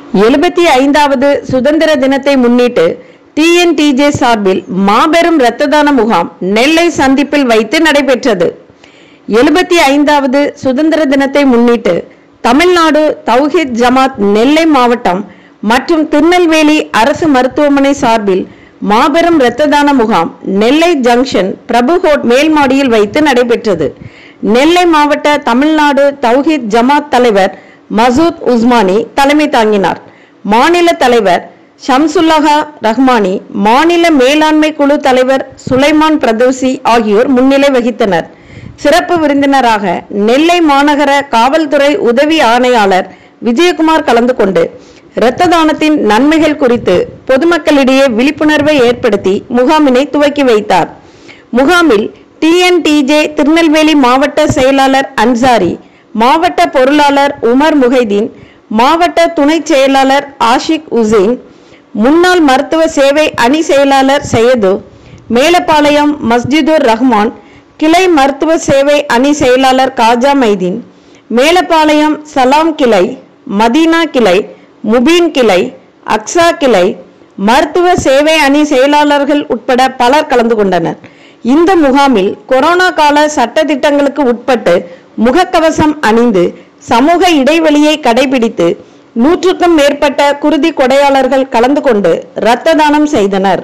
எழுபத்தி ஐந்தாவது சுதந்திர தினத்தை முன்னிட்டு டிஎன்டிஜே சார்பில் மாபெரும் இரத்த தான முகாம் நெல்லை சந்திப்பில் வைத்து நடைபெற்றது எழுபத்தி ஐந்தாவது சுதந்திர தினத்தை முன்னிட்டு தமிழ்நாடு தௌஹித் ஜமாத் நெல்லை மாவட்டம் மற்றும் திருநெல்வேலி அரசு மருத்துவமனை சார்பில் மாபெரும் இரத்த தான முகாம் நெல்லை ஜங்ஷன் பிரபு ஹோட் மேல் மாடியில் வைத்து நடைபெற்றது நெல்லை மாவட்ட தமிழ்நாடு தௌஹித் ஜமாத் தலைவர் மசூத் உஸ்மானி தலைமை தாங்கினார் மாநில தலைவர் ஷம்சுல்லஹா ரஹ்மானி மாநில மேலாண்மை குழு தலைவர் சுலைமான் பிரதோசி ஆகியோர் முன்னிலை வகித்தனர் சிறப்பு விருந்தினராக நெல்லை மாநகர காவல்துறை உதவி ஆணையாளர் விஜயகுமார் கலந்து கொண்டு இரத்த தானத்தின் நன்மைகள் குறித்து பொதுமக்களிடையே விழிப்புணர்வை ஏற்படுத்தி முகாமினை துவக்கி வைத்தார் முகாமில் டிஎன்டிஜே திருநெல்வேலி மாவட்ட செயலாளர் அன்சாரி மாவட்ட பொருளாளர் உமர் முஹைதீன் மாவட்ட துணை செயலாளர் ஆஷிக் உசேன் முன்னாள் மருத்துவ சேவை அணி செயலாளர் சையது மேலப்பாளையம் மஸ்ஜிதுர் ரஹ்மான் கிளை மருத்துவ சேவை அணி செயலாளர் காஜா மைதீன் மேலப்பாளையம் சலாம் கிளை மதீனா கிளை முபீன் கிளை அக்ஸா கிளை மருத்துவ சேவை அணி செயலாளர்கள் உட்பட பலர் கலந்து கொண்டனர் இந்த முகாமில் கொரோனா கால சட்ட திட்டங்களுக்கு உட்பட்டு முகக்கவசம் அணிந்து சமூக இடைவெளியை கடைபிடித்து நூற்றுக்கும் மேற்பட்ட குருதி கொடையாளர்கள் கலந்து கொண்டு இரத்த தானம் செய்தனர்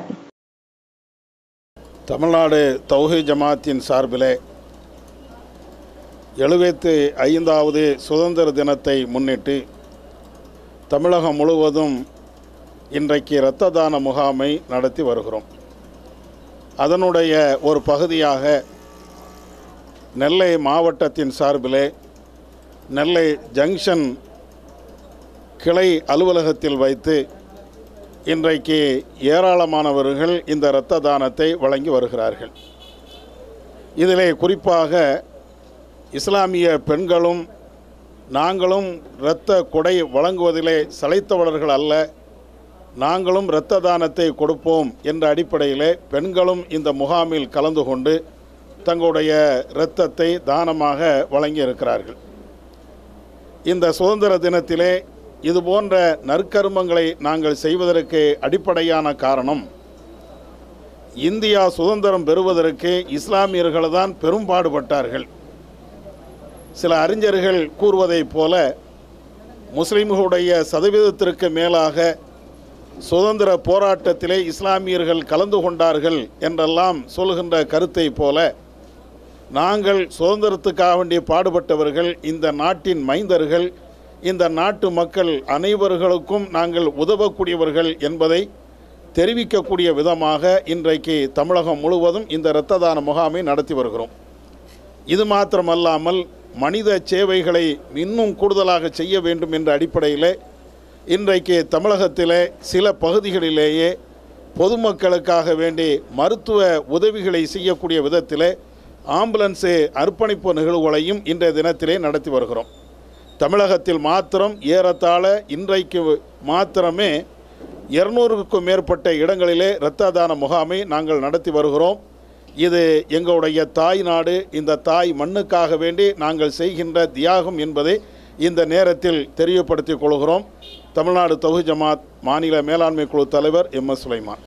தமிழ்நாடு தௌஹி ஜமாத்தின் சார்பிலே எழுபத்தி ஐந்தாவது சுதந்திர தினத்தை முன்னிட்டு தமிழகம் முழுவதும் இன்றைக்கு இரத்த தான முகாமை நடத்தி வருகிறோம் அதனுடைய ஒரு பகுதியாக நெல்லை மாவட்டத்தின் சார்பிலே நெல்லை ஜங்ஷன் கிளை அலுவலகத்தில் வைத்து இன்றைக்கு ஏராளமானவர்கள் இந்த இரத்த தானத்தை வழங்கி வருகிறார்கள் இதிலே குறிப்பாக இஸ்லாமிய பெண்களும் நாங்களும் இரத்த கொடை வழங்குவதிலே சளைத்தவர்கள் அல்ல நாங்களும் இரத்த தானத்தை கொடுப்போம் என்ற அடிப்படையிலே பெண்களும் இந்த முகாமில் கலந்து கொண்டு தங்களுடைய இரத்தத்தை தானமாக வழங்கி இருக்கிறார்கள் இந்த சுதந்திர தினத்திலே இது போன்ற நற்கருமங்களை நாங்கள் செய்வதற்கு அடிப்படையான காரணம் இந்தியா சுதந்திரம் பெறுவதற்கு இஸ்லாமியர்கள் தான் பெரும்பாடுபட்டார்கள் சில அறிஞர்கள் கூறுவதைப் போல முஸ்லிம்களுடைய சதவீதத்திற்கு மேலாக சுதந்திர போராட்டத்திலே இஸ்லாமியர்கள் கலந்து கொண்டார்கள் என்றெல்லாம் சொல்கின்ற கருத்தை போல நாங்கள் சுதந்திரத்துக்காக வேண்டிய பாடுபட்டவர்கள் இந்த நாட்டின் மைந்தர்கள் இந்த நாட்டு மக்கள் அனைவர்களுக்கும் நாங்கள் உதவக்கூடியவர்கள் என்பதை தெரிவிக்கக்கூடிய விதமாக இன்றைக்கு தமிழகம் முழுவதும் இந்த இரத்த தான முகாமை நடத்தி வருகிறோம் இது மாத்திரமல்லாமல் மனித சேவைகளை இன்னும் கூடுதலாக செய்ய வேண்டும் என்ற அடிப்படையில் இன்றைக்கு தமிழகத்திலே சில பகுதிகளிலேயே பொதுமக்களுக்காக வேண்டி மருத்துவ உதவிகளை செய்யக்கூடிய விதத்திலே ஆம்புலன்ஸு அர்ப்பணிப்பு நிகழ்வுகளையும் இன்றைய தினத்திலே நடத்தி வருகிறோம் தமிழகத்தில் மாத்திரம் ஏறத்தாழ இன்றைக்கு மாத்திரமே இருநூறுக்கும் மேற்பட்ட இடங்களிலே இரத்த தான முகாமை நாங்கள் நடத்தி வருகிறோம் இது எங்களுடைய தாய் நாடு இந்த தாய் மண்ணுக்காக வேண்டி நாங்கள் செய்கின்ற தியாகம் என்பதை இந்த நேரத்தில் தெரியப்படுத்திக் கொள்கிறோம் தமிழ்நாடு தொகு ஜமாத் மாநில மேலாண்மை குழு தலைவர் எம் எஸ் சுலைமான்